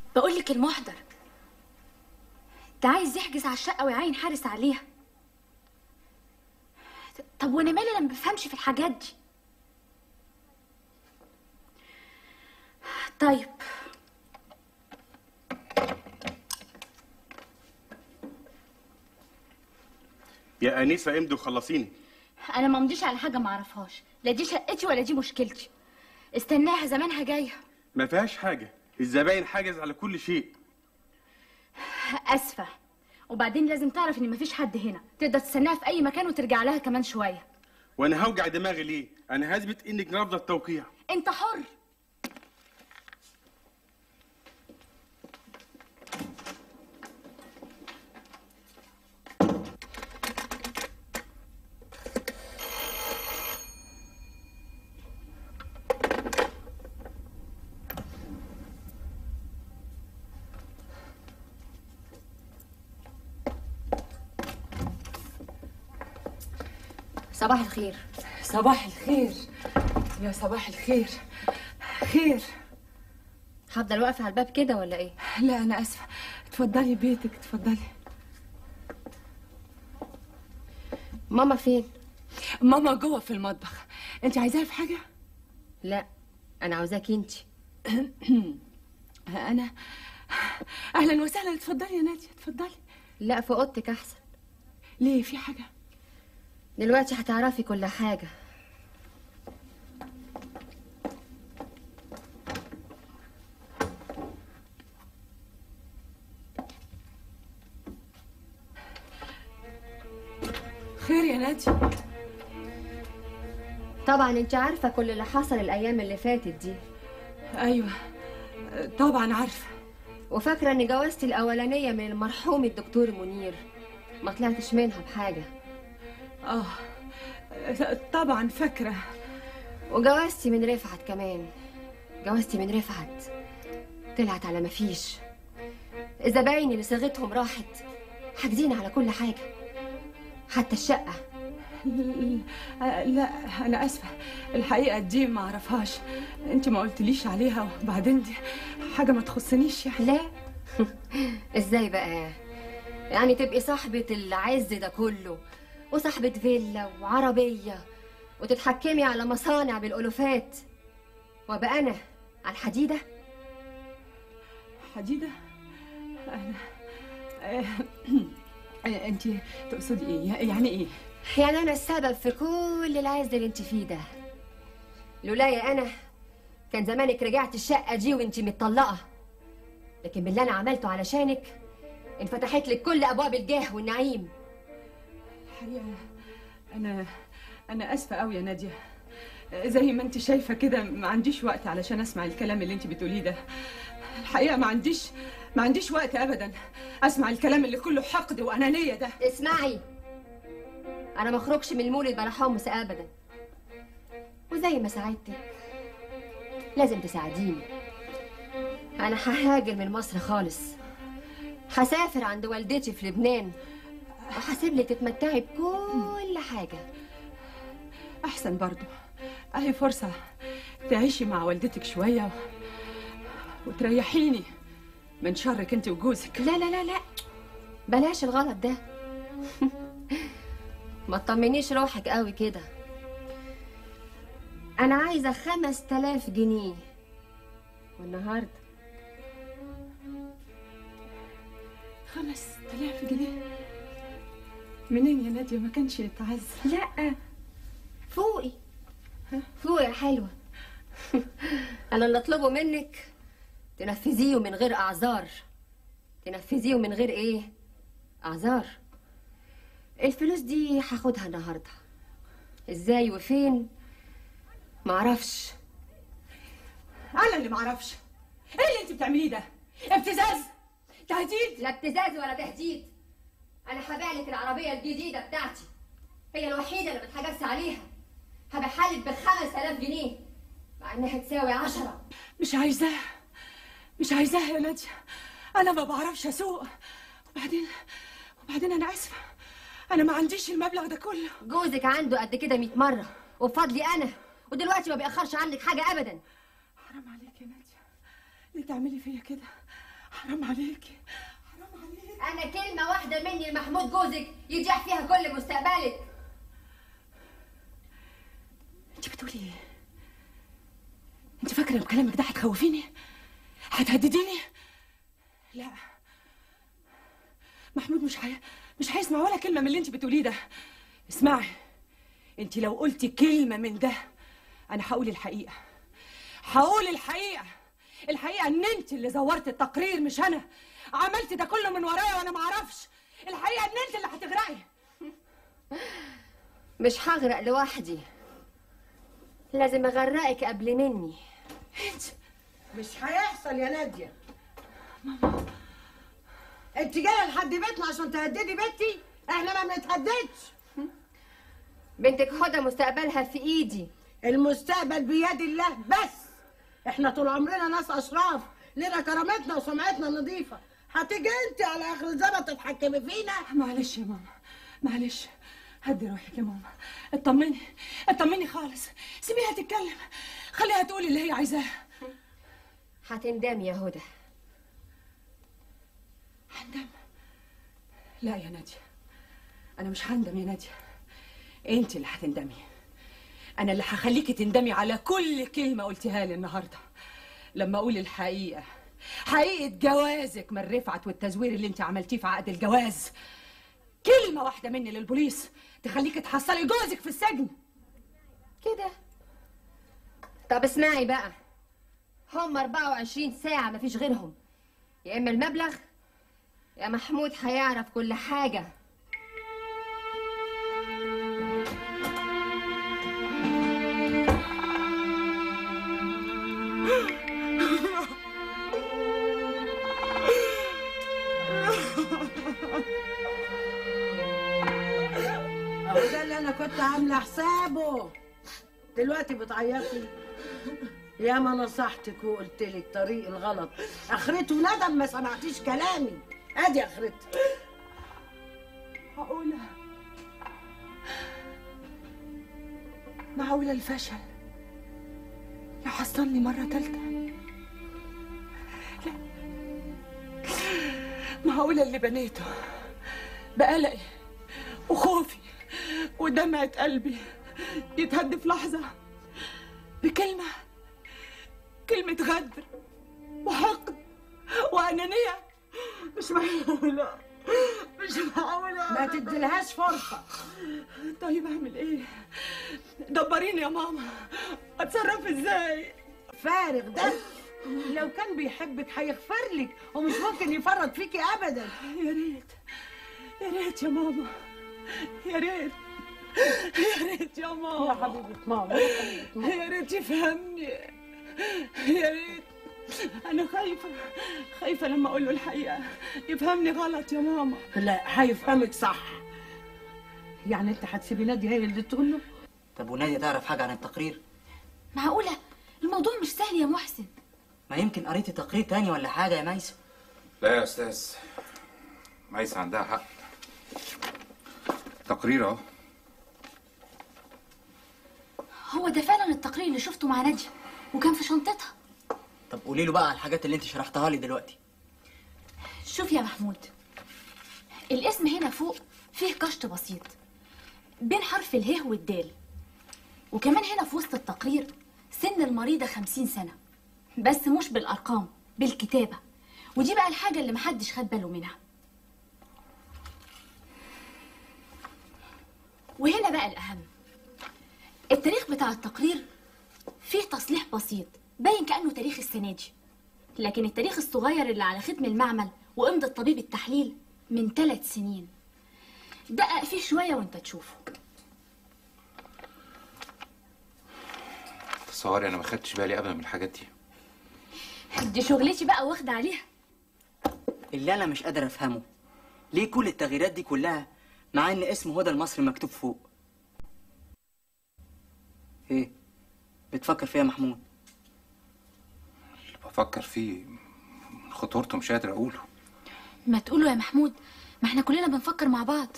بقول لك المحضر ده عايز يحجز على الشقه ويعين حارس عليها طب وانا مالي انا ما بفهمش في الحاجات دي طيب يا انسه امضي وخلصيني انا ما مضيش على حاجه ما اعرفهاش لا دي شقتي ولا دي مشكلتي استناها زمانها جايه ما فيهاش حاجه الزباين حاجز على كل شيء اسفه وبعدين لازم تعرف ان مفيش حد هنا تقدر تستناها في اي مكان وترجع لها كمان شويه وانا هوجع دماغي ليه انا هثبت انك رافضه التوقيع انت حر صباح الخير صباح الخير يا صباح الخير خير هفضل واقفه على الباب كده ولا ايه لا انا اسفه اتفضلي بيتك اتفضلي ماما فين ماما جوه في المطبخ انت عايزاها في حاجه لا انا عاوزاكي انت انا اهلا وسهلا اتفضلي يا ناديه اتفضلي لا في اوضتك احسن ليه في حاجه دلوقتي هتعرفي كل حاجه خير يا ناديه طبعا انت عارفه كل اللي حصل الايام اللي فاتت دي ايوه طبعا عارفه وفاكره ان جوازتي الاولانيه من المرحوم الدكتور منير ما طلعتش منها بحاجه اه طبعا فاكره وجوازتي من رفعت كمان جوازتي من رفعت طلعت على مفيش الزباين اللي صاغتهم راحت حاجزين على كل حاجه حتى الشقه لا انا اسفه الحقيقه دي ما اعرفهاش انت ما قلتليش عليها وبعدين دي حاجه ما تخصنيش يعني لا ازاي بقى يعني تبقي صاحبة العز ده كله وصاحبة فيلا وعربية وتتحكمي على مصانع بالألوفات وابقى أنا على الحديدة حديده انا انت تقصدي ايه يعني ايه يعني أنا السبب في كل العز اللي انت فيه ده لولايا أنا كان زمانك رجعت الشقة دي وانت متطلقة لكن باللي أنا عملته علشانك انفتحت لك كل أبواب الجاه والنعيم الحقيقه انا انا اسفه قوي يا ناديه زي ما انت شايفه كده ما عنديش وقت علشان اسمع الكلام اللي انت بتقوليه ده الحقيقه ما عنديش ما عنديش وقت ابدا اسمع الكلام اللي كله حقد وانانيه ده اسمعي انا ما اخرجش من المولد بلا حمص ابدا وزي ما ساعدتك لازم تساعديني انا ههاجر من مصر خالص هسافر عند والدتي في لبنان وهسيب لك تتمتعي بكل حاجه احسن برضو اهي فرصه تعيشي مع والدتك شويه و... وتريحيني من شرك انت وجوزك لا لا لا لا بلاش الغلط ده ما تطمنيش روحك قوي كده انا عايزه خمس تلاف جنيه والنهارده خمس تلاف جنيه منين يا ناديه ما كانش يتعز لا فوقي فوقي يا حلوه انا اللي اطلبه منك تنفذيه من غير اعذار تنفذيه من غير ايه اعذار الفلوس دي هاخدها النهارده ازاي وفين معرفش انا اللي معرفش ايه اللي انت بتعمليه ده ابتزاز تهديد لا ابتزاز ولا تهديد انا هبيع لك العربيه الجديده بتاعتي هي الوحيده اللي بتحجز عليها هبيعها لك ب 5000 جنيه مع انها تساوي عشرة مش عايزاه مش عايزاه يا ناديه انا ما بعرفش اسوق وبعدين وبعدين انا اسفه انا ما عنديش المبلغ ده كله جوزك عنده قد كده 100 مره وبفضلي انا ودلوقتي ما بيأخرش عنك حاجه ابدا حرام عليك يا ناديه ليه تعملي فيا كده حرام عليكي حرام عليكي انا كلمه واحده مني لمحمود جوزك يضيع فيها كل مستقبلك انت بتقولي ايه انت فاكره ان كلامك ده هتخوفيني هتهدديني لا محمود مش هي... مش هيسمع ولا كلمه من اللي انت بتقوليه ده اسمعي انت لو قلتي كلمه من ده انا هقول الحقيقه هقول الحقيقه الحقيقه ان انت اللي زورت التقرير مش انا عملت ده كله من ورايا وانا ما اعرفش الحقيقه ان انت اللي هتغرقي مش هغرق لوحدي لازم اغرقك قبل مني انت مش هيحصل يا نادية انت جاية لحد بيتنا عشان تهددي بنتي احنا ما بنتهددش بنتك هدى مستقبلها في ايدي المستقبل بيد الله بس احنا طول عمرنا ناس اشراف لنا كرامتنا وسمعتنا نظيفة هتيجي انت على اخر الزمن تتحكمي فينا معلش يا ماما معلش هدي روحك يا ماما اطمني اطمني خالص سيبيها تتكلم خليها تقول اللي هي عايزاه هتندمي يا هدى هندم لا يا نادية أنا مش هندم يا نادية أنت اللي هتندمي أنا اللي هخليكي تندمي على كل كلمة قلتيها لي النهاردة لما أقول الحقيقة حقيقة جوازك من رفعت والتزوير اللي أنت عملتيه في عقد الجواز كلمة واحدة مني للبوليس تخليكي تحصلي جوزك في السجن كده طب اسمعي بقى هم 24 ساعة مفيش غيرهم يا إما المبلغ يا محمود هيعرف كل حاجة اهو ده اللي انا كنت عاملة حسابه دلوقتي بتعيطي يا ما نصحتك وقلت لك طريق الغلط اخرته ندم ما سمعتيش كلامي ادي اخرته معقولة معقولة الفشل يحصلني مرة تالتة لا معقولة اللي بنيته بقلقي وخوفي ودمعة قلبي يتهد في لحظة بكلمة كلمة غدر وحقد وأنانية مش معقولة مش معقولة ما تديلهاش فرصة طيب اعمل ايه دبريني يا ماما اتصرف ازاي فارغ ده لو كان بيحبك هيغفر لك ومش ممكن يفرط فيكي ابدا يا ريت يا ريت يا ماما يا ريت يا ريت يا ماما يا حبيبة ماما يا حبيبة ماما. يا ريت يفهمني يا ريت انا خايفه خايفه لما اقول له الحقيقه يفهمني غلط يا ماما لا هيفهمك صح يعني انت هتسيبي نادي هي اللي تقول له طب ونادية تعرف حاجة عن التقرير؟ معقولة الموضوع مش سهل يا محسن ما يمكن قريتي تقرير تاني ولا حاجة يا ميسة لا يا استاذ ميسة عندها حق تقرير اهو هو ده فعلا التقرير اللي شفته مع نادية وكان في شنطتها طب قولي له بقى على الحاجات اللي انت شرحتها لي دلوقتي شوف يا محمود الاسم هنا فوق فيه قشط بسيط بين حرف اله والدال وكمان هنا في وسط التقرير سن المريضة خمسين سنة بس مش بالأرقام بالكتابة ودي بقى الحاجة اللي محدش خد باله منها وهنا بقى الأهم التاريخ بتاع التقرير فيه تصليح بسيط باين كأنه تاريخ السنة دي لكن التاريخ الصغير اللي على ختم المعمل وإمضة طبيب التحليل من ثلاث سنين دقق فيه شوية وانت تشوفه تصوري انا ما خدتش بالي ابدا من الحاجات دي دي شغلتي بقى واخدة عليها اللي انا مش قادر افهمه ليه كل التغييرات دي كلها مع ان اسم هدى المصري مكتوب فوق ايه بتفكر فيها محمود اللي بفكر فيه من خطورته مش قادر اقوله ما تقوله يا محمود ما احنا كلنا بنفكر مع بعض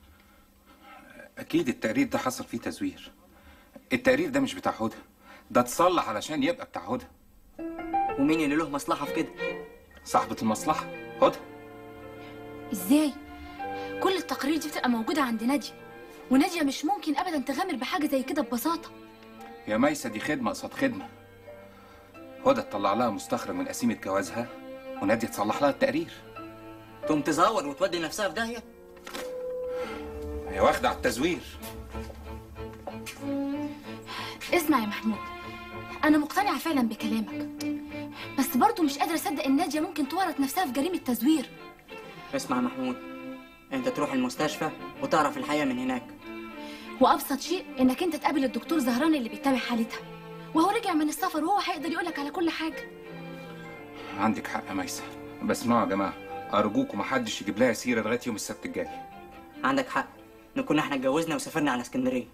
اكيد التقرير ده حصل فيه تزوير التقرير ده مش بتاع هدى ده اتصلح علشان يبقى بتاع هدى ومين اللي له مصلحة في كده صاحبة المصلحة هدى ازاي كل التقارير دي بتبقى موجوده عند ناديه وناديه مش ممكن ابدا تغامر بحاجه زي كده ببساطه يا ميسة دي خدمة قصاد خدمة هدى تطلع لها مستخرج من قسيمة جوازها ونادية تصلح لها التقرير تقوم تزور وتودي نفسها في داهية هي واخدة على التزوير اسمع يا محمود انا مقتنعه فعلا بكلامك بس برضه مش قادره اصدق ان ناديه ممكن تورط نفسها في جريمه تزوير اسمع يا محمود انت تروح المستشفى وتعرف الحقيقة من هناك وابسط شيء انك انت تقابل الدكتور زهران اللي بيتابع حالتها وهو رجع من السفر وهو هيقدر يقولك على كل حاجه عندك حق يا ميسة بس اسمعوا يا جماعة أرجوكم محدش يجيب لها سيرة لغاية يوم السبت الجاي عندك حق نكون احنا اتجوزنا وسافرنا على اسكندرية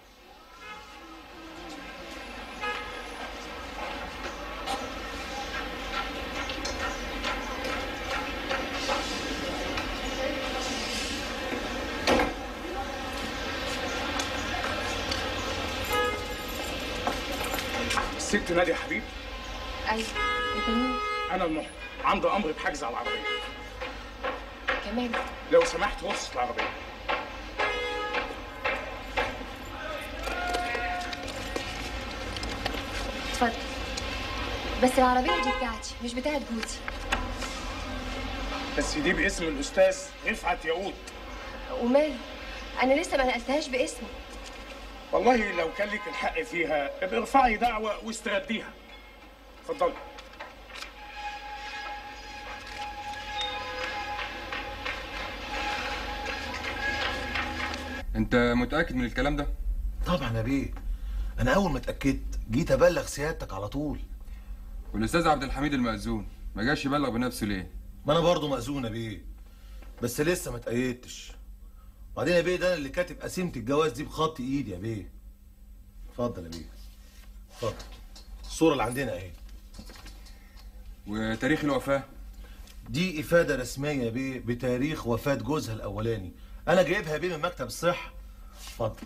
الست نادي يا حبيبي ايوه انت مين انا المحرم عندي امر بحجز على العربيه كمان لو سمحت وصل العربيه اتفضل بس العربيه دي بتاعتي مش بتاعت جوزي بس دي باسم الاستاذ رفعت ياقوت وماله انا لسه ما نقلتهاش باسمي والله لو كان لك الحق فيها ابقى ارفعي دعوه واسترديها اتفضلي أنت متأكد من الكلام ده؟ طبعا يا بيه انا اول ما اتاكدت جيت ابلغ سيادتك على طول والأستاذ عبد الحميد المأذون ما جاش يبلغ بنفسه ليه؟ ما انا برضه مأذون يا بيه بس لسه ما اتأيدتش وبعدين يا بيه ده انا اللي كاتب قسيمه الجواز دي بخط ايدي يا بيه اتفضل يا بيه اتفضل الصوره اللي عندنا اهي وتاريخ الوفاة؟ دي افاده رسميه يا بيه بتاريخ وفاه جوزها الاولاني انا جايبها يا بيه من مكتب الصحه اتفضل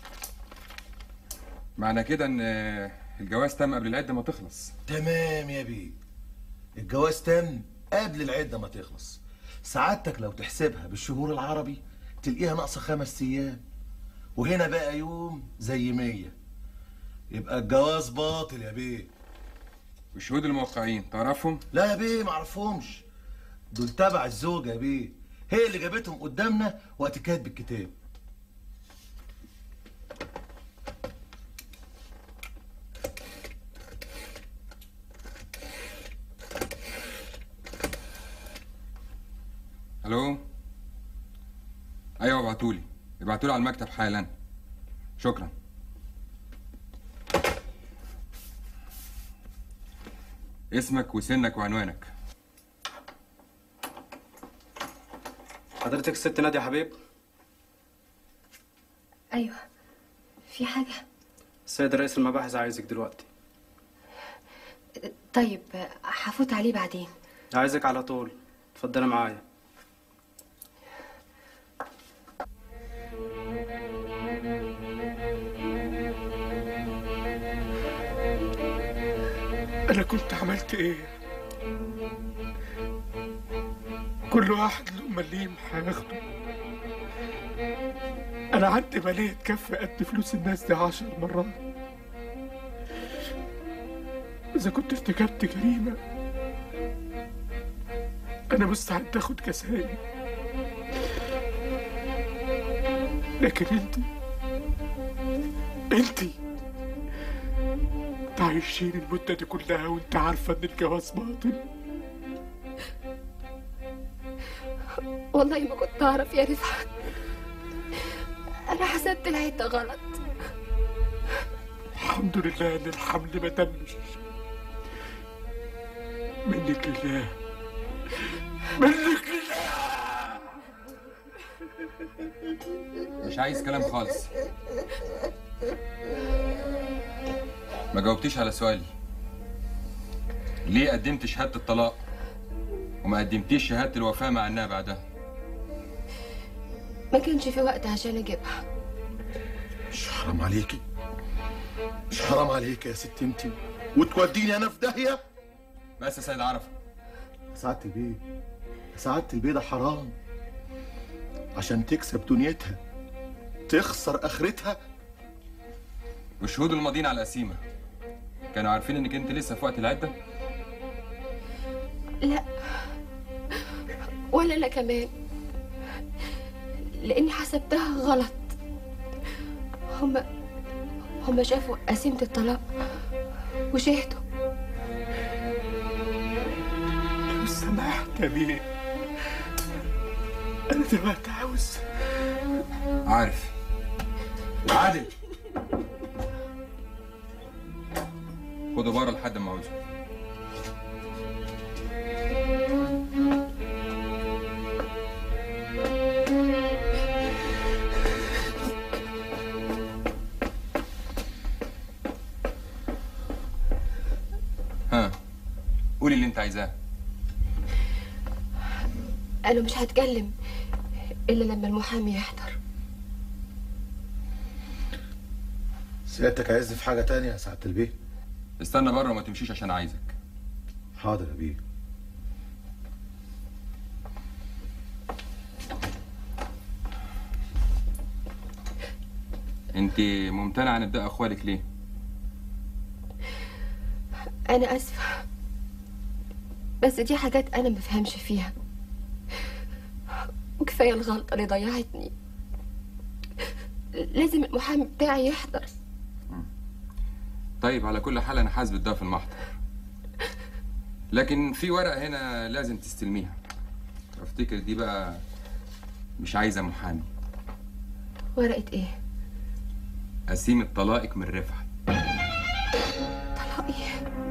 معنى كده إن الجواز تم قبل العدة ما تخلص تمام يا بيه الجواز تم قبل العده ما تخلص سعادتك لو تحسبها بالشهور العربي تلاقيها ناقصه خمس ايام وهنا بقى يوم زي مية يبقى الجواز باطل يا بيه والشهود الموقعين تعرفهم؟ لا يا بيه معرفهمش دول تبع الزوجة يا بيه هي اللي جابتهم قدامنا وقت كاتب الكتاب الو ايوه ابعتولي ابعتولي على المكتب حالا شكرا اسمك وسنك وعنوانك حضرتك الست نادية يا حبيب ايوه في حاجه السيد رئيس المباحث عايزك دلوقتي طيب هفوت عليه بعدين عايزك على طول اتفضلي معايا انا كنت عملت ايه كل واحد له مليم هياخده انا عندي مالية تكفي قد فلوس الناس دي عشر مرات اذا كنت ارتكبت جريمة انا مستعد اخد جزائي لكن انت انت تعيشين المدة دي كلها وانت عارفة ان الجواز باطل والله ما كنت اعرف يا رفعت انا حسبت العده غلط الحمد لله ان الحمل ما تمش منك لله منك لله مش عايز كلام خالص ما جاوبتيش على سؤالي ليه قدمت شهادة الطلاق وما قدمتيش شهادة الوفاة مع انها بعدها ما كانش في وقت عشان اجيبها مش حرام عليكي مش حرام عليك يا ست انتي وتوديني انا في داهيه بس يا سيد عرفة سعادة البيه سعادة البيه ده حرام عشان تكسب دنيتها تخسر اخرتها والشهود الماضيين على القسيمه كانوا عارفين انك انت لسه في وقت العده لا ولا انا كمان لاني حسبتها غلط هما هما شافوا قسيمة الطلاق وشهدوا لو سمحت يا بيه انا دلوقتي عاوز عارف عادل خده بره لحد ما عاوزه ها قولي اللي انت عايزاه انا مش هتكلم الا لما المحامي يحضر سيادتك عايزني في حاجة تانية يا سعادة البيه استنى بره وما تمشيش عشان عايزك حاضر يا بيه انت ممتنعه عن ابداء اخوالك ليه انا اسفه بس دي حاجات انا مفهمش فيها وكفايه الغلطه اللي ضيعتني لازم المحامي بتاعي يحضر طيب على كل حال انا حاسب ده في المحضر لكن في ورقه هنا لازم تستلميها افتكر دي بقى مش عايزه محامي ورقه ايه قسيمه طلاقك من رفعت طلاقي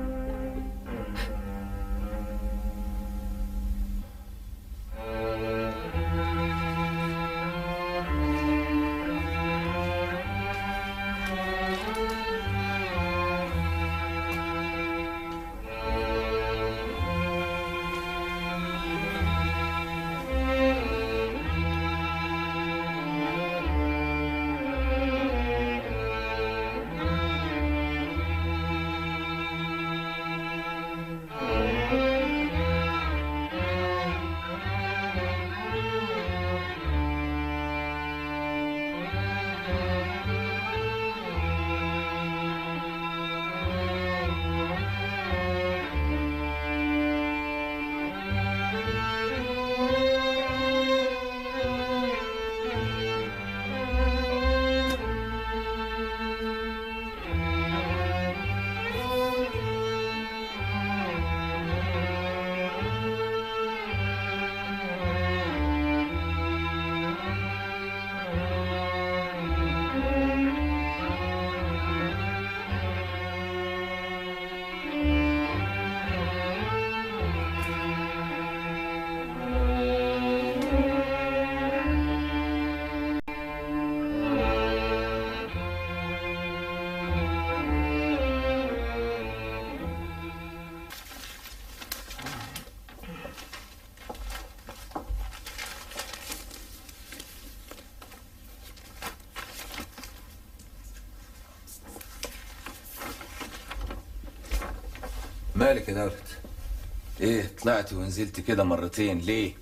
مالك يا دولت ايه طلعتي ونزلتي كده مرتين ليه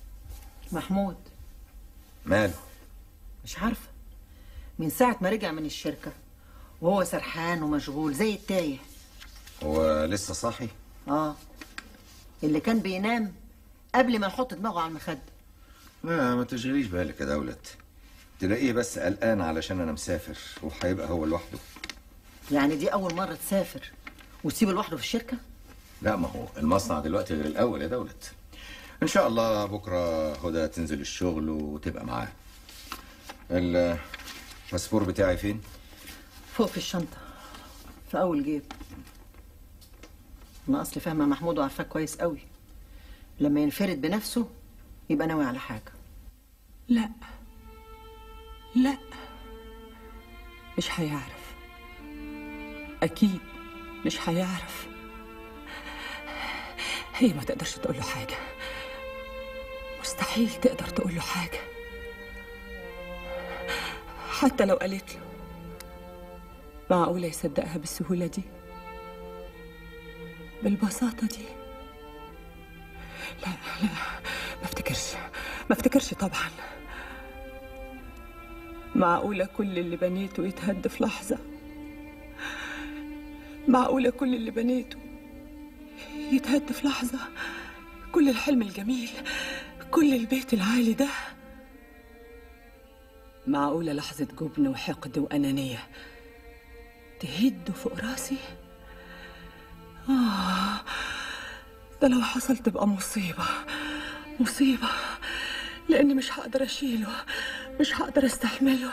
محمود ماله مش عارفة من ساعة ما رجع من الشركة وهو سرحان ومشغول زي التايه هو لسه صاحي اه اللي كان بينام قبل ما يحط دماغه على المخدة لا ما تشغليش بالك يا دولت تلاقيه بس قلقان علشان انا مسافر وهيبقى هو لوحده يعني دي أول مرة تسافر وتسيبه لوحده في الشركة لا ما هو المصنع دلوقتي غير الاول يا دولت ان شاء الله بكره هدى تنزل الشغل وتبقى معاه الباسبور بتاعي فين فوق في الشنطة في أول جيب أنا أصلي فاهمة محمود وعارفاه كويس قوي لما ينفرد بنفسه يبقى ناوي على حاجة لا لا مش هيعرف أكيد مش هيعرف هي ما تقدرش تقول له حاجة مستحيل تقدر تقول له حاجة حتى لو قالت له معقولة يصدقها بالسهولة دي بالبساطة دي ما افتكرش ما افتكرش طبعا معقولة كل اللي بنيته يتهد في لحظة معقولة كل اللي بنيته يتهد في لحظة كل الحلم الجميل كل البيت العالي ده معقولة لحظة جبن وحقد وأنانية تهد فوق راسي آه ده لو حصل تبقى مصيبة مصيبة لأني مش هقدر أشيله مش هقدر أستحمله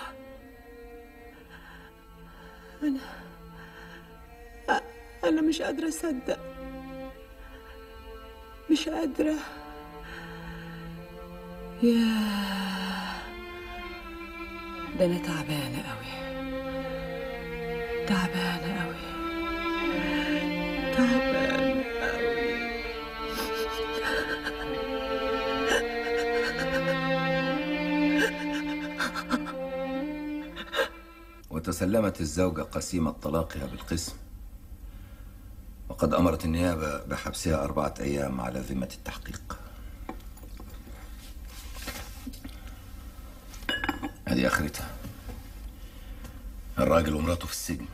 أنا أ- أنا مش قادرة أصدق مش قادرة ياه ده أنا تعبانة أوي تعبانة أوي تعبانة أوي وتسلمت الزوجة قسيمة طلاقها بالقسم وقد أمرت النيابة بحبسها أربعة أيام على ذمة التحقيق هذه آخرتها الراجل ومراته في السجن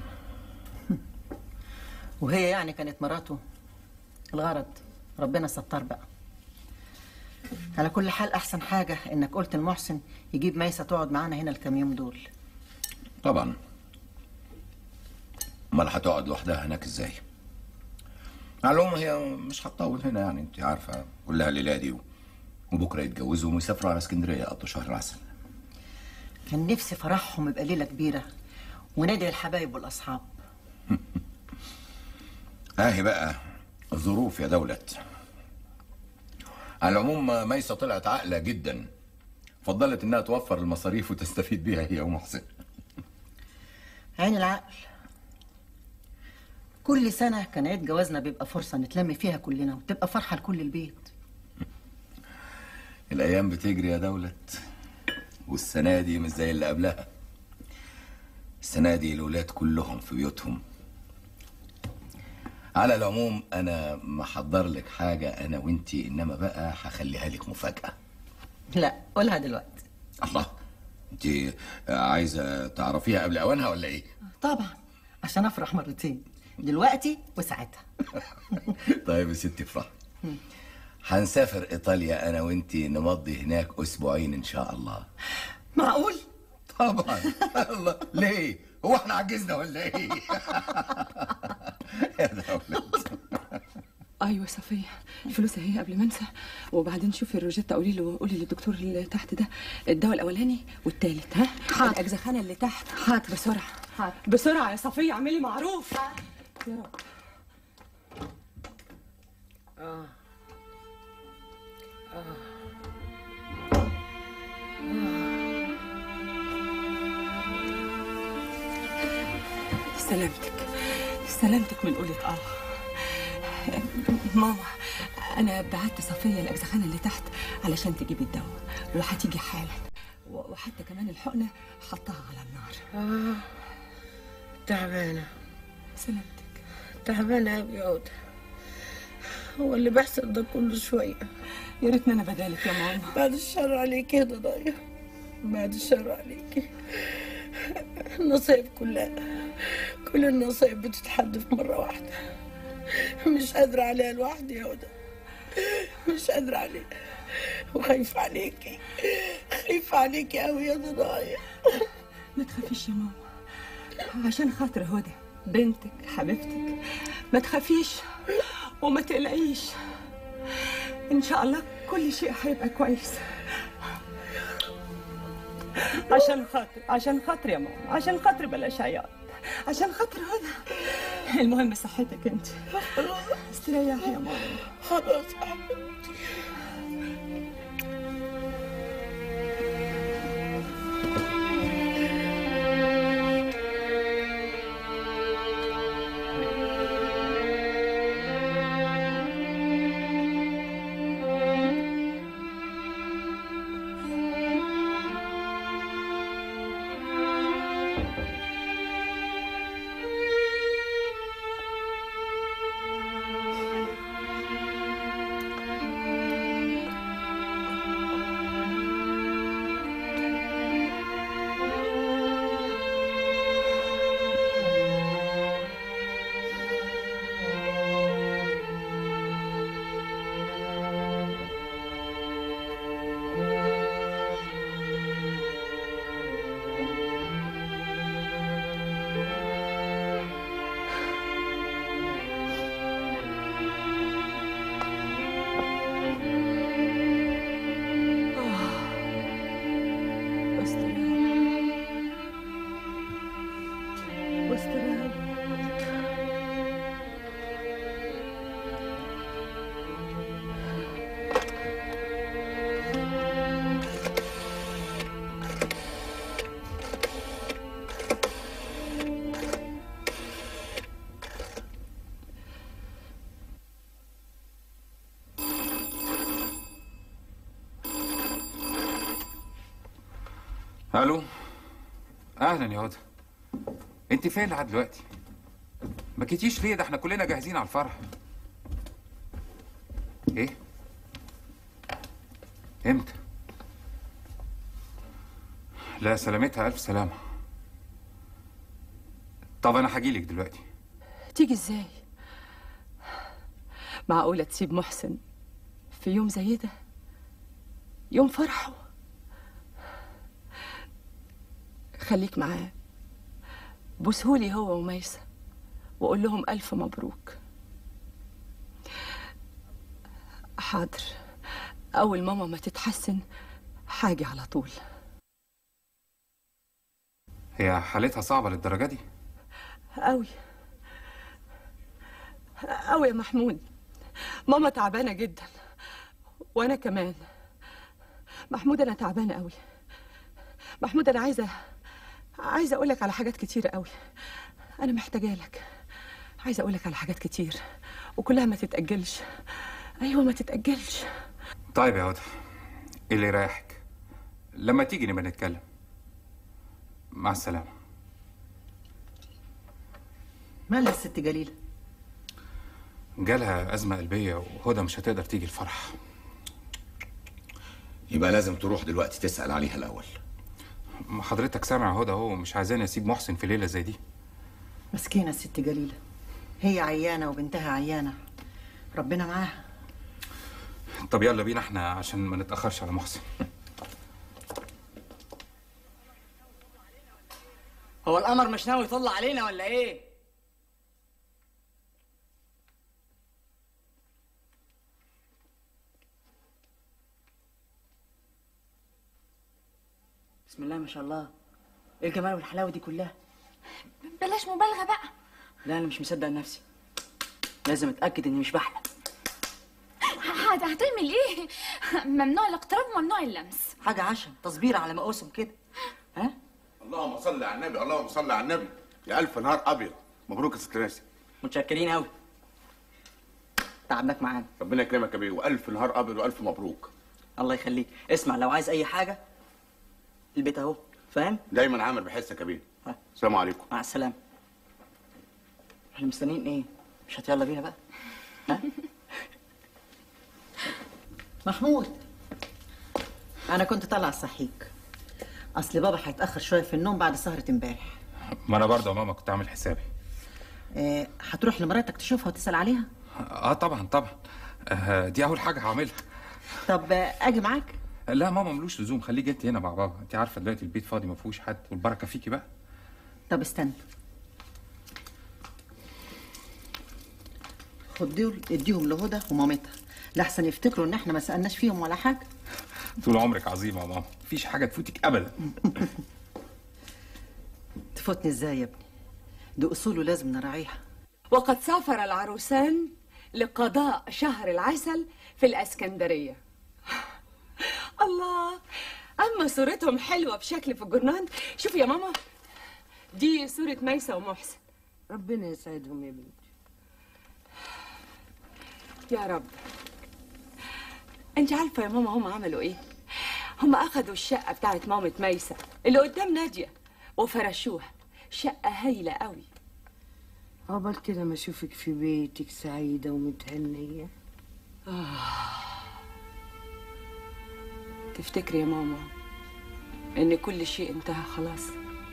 وهي يعني كانت مراته الغرض ربنا ستار بقى على كل حال احسن حاجه انك قلت لمحسن يجيب ميسه تقعد معانا هنا الكام يوم دول طبعا امال هتقعد لوحدها هناك ازاي على العموم هي مش هتطول هنا يعني انت عارفه كلها الليله دي وبكره يتجوزوا ويسافروا على اسكندريه يقضوا شهر عسل كان نفسي فرحهم يبقى ليله كبيره وندعي الحبايب والاصحاب اهي بقى ظروف يا دولت على العموم ميسة طلعت عاقلة جدا فضلت انها توفر المصاريف وتستفيد بيها هي ومحسن عين العقل كل سنه كان عيد جوازنا بيبقى فرصه نتلم فيها كلنا وتبقى فرحه لكل البيت الايام بتجري يا دولت والسنة دي مش زي اللي قبلها السنة دي الولاد كلهم في بيوتهم على العموم انا محضر لك حاجة انا وانتي انما بقى هخليها لك مفاجأة لا قولها دلوقتي الله انت عايزة تعرفيها قبل اوانها ولا ايه طبعا عشان افرح مرتين دلوقتي وساعتها طيب يا ستي افرح هنسافر ايطاليا انا وانتي نمضي هناك اسبوعين ان شاء الله معقول طبعا الله ليه هو احنا عجزنا ولا ايه يا دولت ايوه صفيه الفلوس اهي قبل ما انسى وبعدين شوفي الروجيتا قولي له قولي للدكتور اللي تحت ده الدواء الاولاني والتالت ها حاضر. الاجزخانه اللي تحت حاضر. بسرعه حاضر. بسرعه يا صفيه اعملي معروف يا رب آه. آه. سلامتك سلامتك من قولة اه ماما انا بعت صفيه الاجزخانه اللي تحت علشان تجيب الدواء وهتيجي حالا و- وحتى كمان الحقنه حطها على النار آه. تعبانة سلامتك تعبانة أوي يا هدى هو اللي بيحصل ده كل شوية يا ريتني انا بدالك يا ماما بعد الشر عليك يا ضايع بعد الشر عليك النصايب كلها كل النصايب بتتحد في مرة واحدة مش قادرة عليها لوحدي يا هدى مش قادرة عليها وخايفة عليكي خايفة عليكي أوي يا ضايع ما تخافيش يا ماما عشان خاطر هدى بنتك حبيبتك ما تخافيش وما تقلقيش ان شاء الله كل شيء هيبقى كويس عشان خاطر عشان خاطر يا ماما عشان خاطر بلاش عياط عشان خاطر هدى المهم صحتك انت استريحي يا ماما خلاص يا حبيبتي الو اهلا يا هدى انت فين لحد دلوقتي ما جيتيش ليه ده احنا كلنا جاهزين على الفرح ايه امتى لا سلامتها الف سلامه طب انا هجيلك دلوقتي تيجي ازاي معقولة تسيب محسن في يوم زي ده يوم فرحه خليك معاه بوسهولي هو وميسة وقول لهم ألف مبروك حاضر أول ماما ما تتحسن حاجة على طول هي حالتها صعبه للدرجه دي أوي أوي يا محمود ماما تعبانة جدا وأنا كمان محمود أنا تعبانة أوي محمود أنا عايزة عايزة أقولك على حاجات كتيرة أوي أنا محتاجة لك عايزة أقولك على حاجات كتير وكلها ما تتأجلش أيوة ما تتأجلش طيب يا هدى إيه اللي يريحك لما تيجي نبقى نتكلم مع السلامه مالها الست جليلة جالها ازمه قلبيه وهدى مش هتقدر تيجي الفرح يبقى لازم تروح دلوقتي تسأل عليها الأول ما حضرتك سامع هدى اهو مش عايزاني اسيب محسن في ليله زي دي مسكينة الست جليلة هي عيانة وبنتها عيانة ربنا معاها طب يلا بينا احنا عشان ما نتاخرش على محسن هو القمر مش ناوي يطل علينا ولا ايه؟ بسم الله ما شاء الله ايه الجمال والحلاوه دي كلها بلاش مبالغه بقى لا انا مش مصدق نفسي لازم اتاكد اني مش بحلم هت- هتعمل ايه ممنوع الاقتراب وممنوع اللمس حاجه عشم تصبير على مقاسم كده اللهم صل على النبي اللهم صل على النبي يا الف نهار ابيض مبروك يا ست ناسي متشكرين قوي تعبناك معانا ربنا يكرمك يا بيه والف نهار ابيض والف مبروك الله يخليك اسمع لو عايز اي حاجه البيت اهو فاهم دايما عامل بحسك يا بيه السلام عليكم مع السلامه احنا مستنيين ايه مش هتيلا بينا بقى محمود أنا كنت طالعة أصحيك أصل بابا هيتأخر شوية في النوم بعد سهرة امبارح ما انا برضه يا ماما كنت عامل حسابي آه، هتروح لمراتك تشوفها وتسأل عليها اه طبعا طبعا آه دي اول حاجه هعملها طب آه، أجي معاك لا ماما ملوش لزوم خليك انت هنا مع بابا انت عارفه دلوقتي البيت فاضي ما فيهوش حد والبركه فيكي بقى طب استنى خد دول اديهم لهدى ومامتها لحسن يفتكروا ان احنا ما سالناش فيهم ولا حاجه طول عمرك عظيمه يا ماما مفيش حاجه تفوتك ابدا تفوتني ازاي يا ابني دي اصوله لازم نراعيها وقد سافر العروسان لقضاء شهر العسل في الاسكندريه الله اما صورتهم حلوه بشكل في الجرنان شوفي يا ماما دي صوره ميسه ومحسن ربنا يسعدهم يا بنتي يا رب انت عارفه يا ماما هم عملوا ايه هم اخذوا الشقه بتاعت مامة ميسه اللي قدام ناديه وفرشوها شقه هايله قوي عقبال كده ما اشوفك في بيتك سعيده ومتهنيه آه. تفتكري يا ماما ان كل شيء انتهى خلاص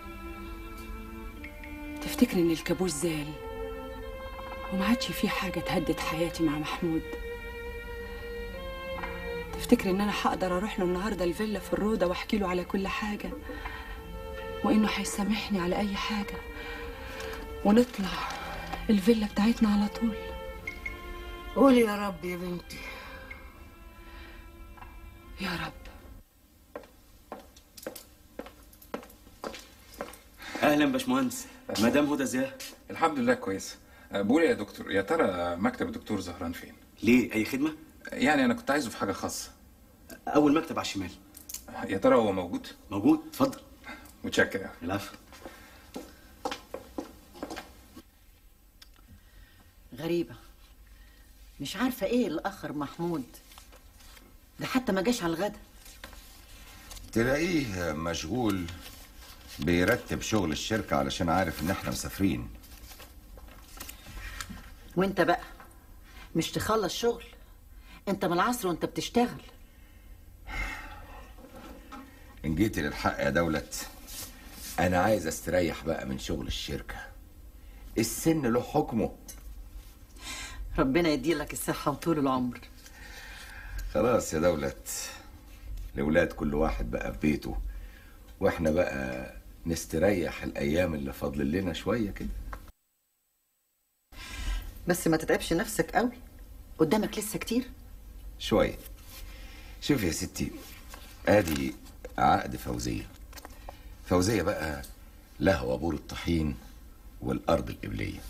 تفتكري ان الكابوس زال وما عادش في حاجه تهدد حياتي مع محمود تفتكري ان انا هقدر اروح له النهارده الفيلا في الروضه واحكي له على كل حاجه وانه هيسامحني على اي حاجه ونطلع الفيلا بتاعتنا على طول قولي يا رب يا بنتي يا رب اهلا باشمهندس مدام هدى ازاي الحمد لله كويس آه، بقول يا دكتور يا ترى مكتب الدكتور زهران فين ليه اي خدمه يعني انا كنت عايزه في حاجه خاصه اول مكتب على الشمال يا ترى هو موجود موجود اتفضل متشكر يعني. العفو غريبه مش عارفه ايه اللي اخر محمود ده حتى ما جاش على الغدا تلاقيه مشغول بيرتب شغل الشركة علشان عارف ان احنا مسافرين وانت بقى مش تخلص شغل انت من العصر وانت بتشتغل ان جيت للحق يا دولت انا عايز استريح بقى من شغل الشركة السن له حكمه ربنا يديلك الصحة وطول العمر خلاص يا دولت الولاد كل واحد بقى في بيته واحنا بقى نستريح الايام اللي فاضل لنا شويه كده بس ما تتعبش نفسك قوي قدامك لسه كتير شويه شوف يا ستي ادي عقد فوزيه فوزيه بقى لها وابور الطحين والارض القبليه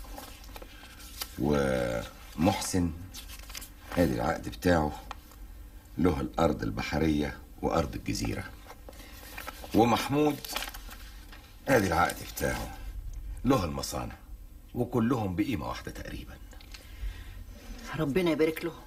ومحسن ادي العقد بتاعه له الارض البحريه وارض الجزيره ومحمود ادي العقد بتاعه له المصانع وكلهم بقيمه واحده تقريبا ربنا يبارك له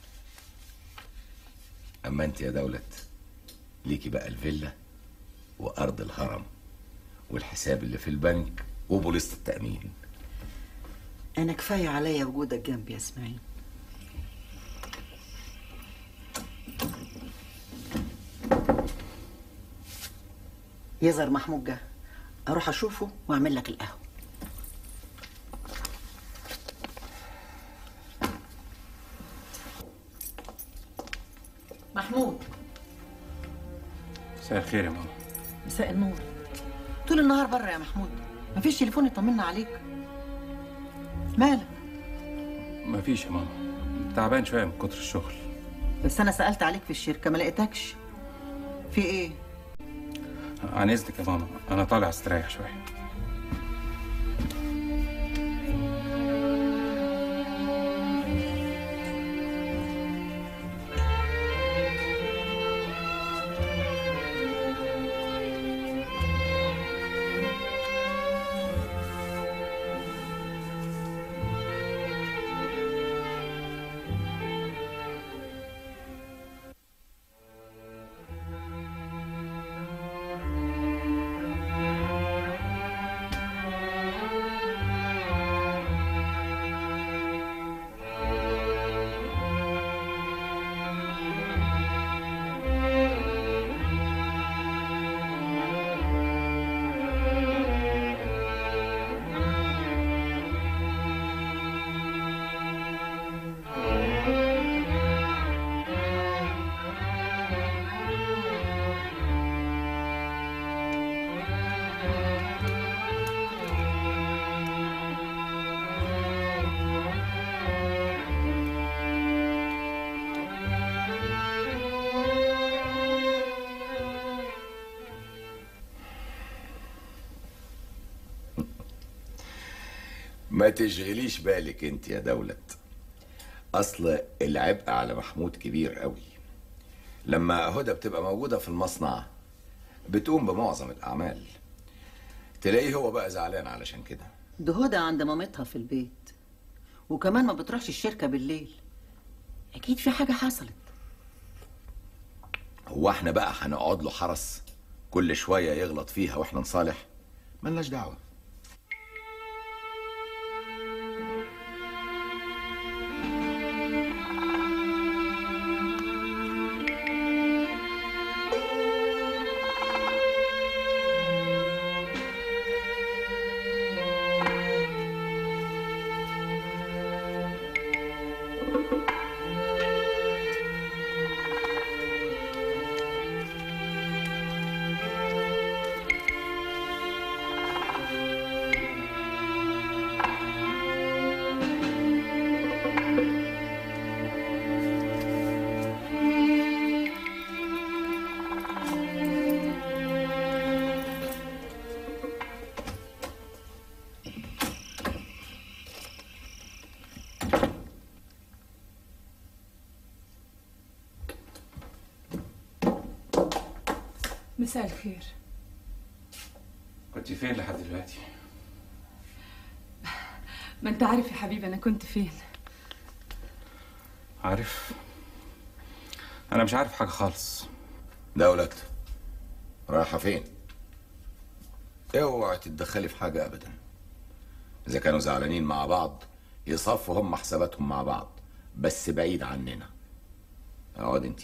اما انت يا دولت ليكي بقى الفيلا وارض الهرم والحساب اللي في البنك وبوليصه التامين انا كفايه عليا وجودك جنبي يا اسماعيل يظهر محمود جه اروح اشوفه واعمل لك القهوه محمود مساء الخير يا ماما مساء النور طول النهار بره يا محمود مفيش تليفون يطمنا عليك مالك مفيش يا ماما تعبان شويه من كتر الشغل بس انا سالت عليك في الشركه ما لقيتكش في ايه عن اذنك يا ماما انا طالع استريح شويه ما تشغليش بالك انت يا دولت اصل العبء على محمود كبير قوي لما هدى بتبقى موجودة في المصنع بتقوم بمعظم الأعمال تلاقيه هو بقى زعلان علشان كده ده هدى عند مامتها في البيت وكمان ما بتروحش الشركه بالليل اكيد في حاجه حصلت هو احنا بقى هنقعد له حرس كل شوية يغلط فيها واحنا نصالح ملناش دعوة مساء الخير كنت فين لحد دلوقتي ما انت عارف يا حبيبي انا كنت فين عارف انا مش عارف حاجه خالص دولت رايحة فين؟ اوعي تتدخلي في حاجة أبدا إذا كانوا زعلانين مع بعض يصفوا هم حساباتهم مع بعض بس بعيد عننا اقعد انت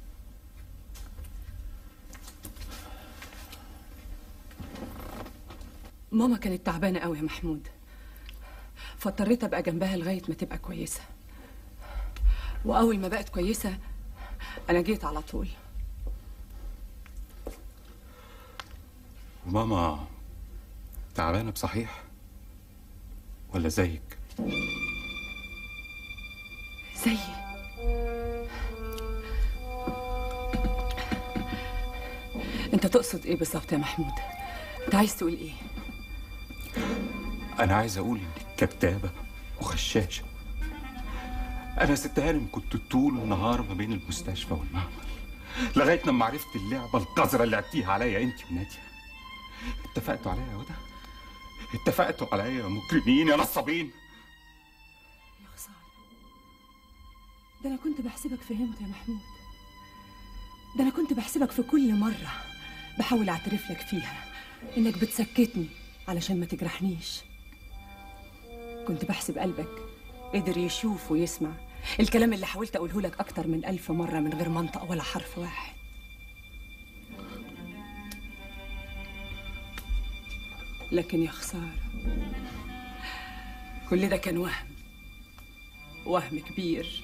ماما كانت تعبانة قوي يا محمود فاضطريت ابقى جنبها لغاية ما تبقى كويسة واول ما بقت كويسة انا جيت على طول وماما تعبانة بصحيح ولا زيك زي انت تقصد ايه بالظبط يا محمود انت عايز تقول ايه أنا عايز أقول إنك كدابة وغشاشة أنا ست هانم كنت طول النهار ما بين المستشفى والمعمل لغاية لما عرفت اللعبة القذرة اللي لعبتيها عليا أنت ونادية اتفقتوا عليا يا هدى اتفقتوا عليا يا مجرمين يا نصابين يا خسارة ده انا كنت بحسبك فهمت يا محمود ده انا كنت بحسبك في كل مرة بحاول اعترف لك فيها انك بتسكتني علشان ما تجرحنيش كنت بحسب قلبك قدر يشوف ويسمع الكلام اللي حاولت اقوله لك اكتر من الف مرة من غير منطق ولا حرف واحد لكن يا خسارة كل ده كان وهم وهم كبير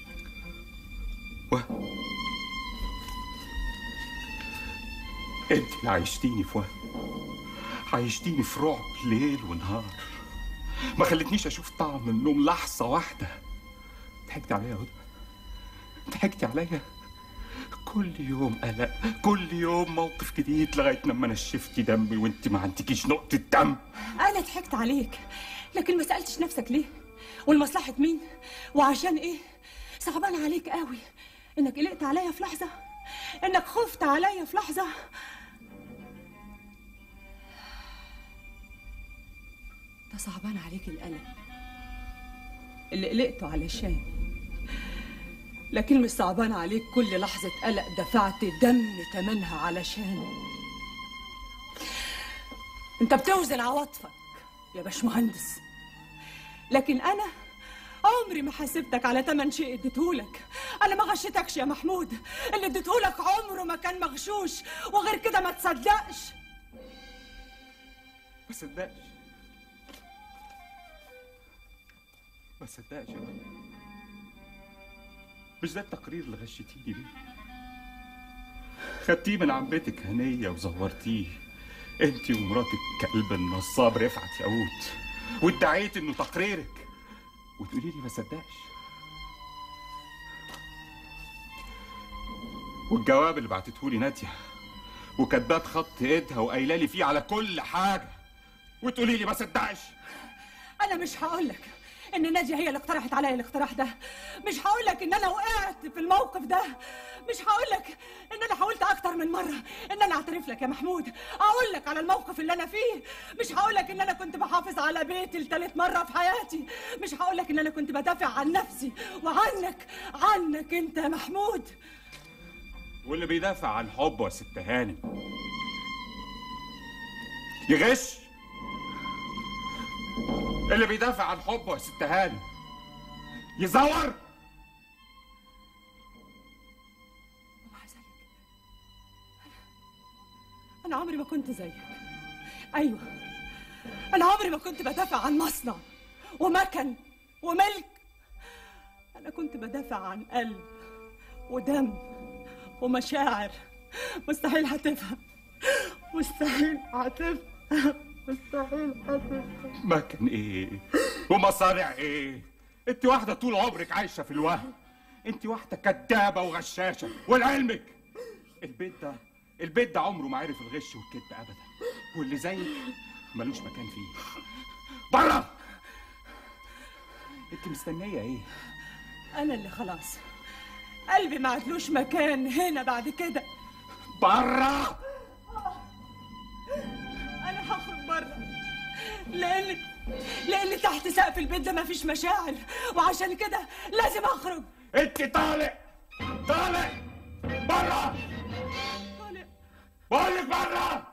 أنت اللي عايشتيني في وهم عايشتيني في رعب ليل ونهار ما خلتنيش أشوف طعم النوم لحظة واحدة ضحكت عليا يا هدى ضحكتي عليا كل يوم قلق كل يوم موقف جديد لغاية لما نشفتي دمي وانت ما عندكيش نقطة دم انا ضحكت عليك لكن ما سالتش نفسك ليه ولمصلحه مين وعشان ايه صعبان عليك قوي انك قلقت عليا في لحظه انك خفت عليا في لحظه ده صعبان عليك القلق اللي قلقته علشان لكن مش صعبان عليك كل لحظة قلق دفعت دم تمنها علشان انت بتوزن عواطفك يا باشمهندس لكن انا عمري ما حاسبتك على تمن شيء اديتهولك انا ما غشتكش يا محمود اللي اديتهولك عمره ما كان مغشوش وغير كده ما تصدقش ما صدقش ما صدقش يا هدى. مش ده التقرير اللي غشتيني بيه خدتيه من عمتك هنية وزورتيه انت ومراتك كلب النصاب رفعت ياقوت وادعيت انه تقريرك وتقولي لي ما صدقش والجواب اللي بعتته لي ناديه وكاتبات خط ايدها وقايله لي فيه على كل حاجه وتقولي لي ما صدقش انا مش هقول لك ان ناديه هي اللي اقترحت عليا الاقتراح ده مش هقول لك ان انا وقعت في الموقف ده مش هقول لك ان انا حاولت اكتر من مره ان انا اعترف لك يا محمود اقول لك على الموقف اللي انا فيه مش هقول لك ان انا كنت بحافظ على بيتي لتالت مره في حياتي مش هقول لك ان انا كنت بدافع عن نفسي وعنك عنك انت يا محمود واللي بيدافع عن حبه يا ست هانم يغش اللي بيدافع عن حبه يا ست هانم يزور انا عمري ما كنت زيك ايوه انا عمري ما كنت بدافع عن مصنع ومكن وملك انا كنت بدافع عن قلب ودم ومشاعر مستحيل هتفهم مستحيل هتفهم مستحيل هتفهم مكن ايه ومصانع ايه انت واحده طول عمرك عايشه في الوهم انت واحده كدابه وغشاشه ولعلمك البيت ده البيت ده عمره ما عرف الغش والكذب ابدا واللي زيك ملوش مكان فيه بره انت مستنيه ايه انا اللي خلاص قلبي ما عدلوش مكان هنا بعد كده بره انا هخرج بره لان لان تحت سقف البيت ده مفيش مشاعر وعشان كده لازم اخرج انت طالع طالع بره بقول لك بره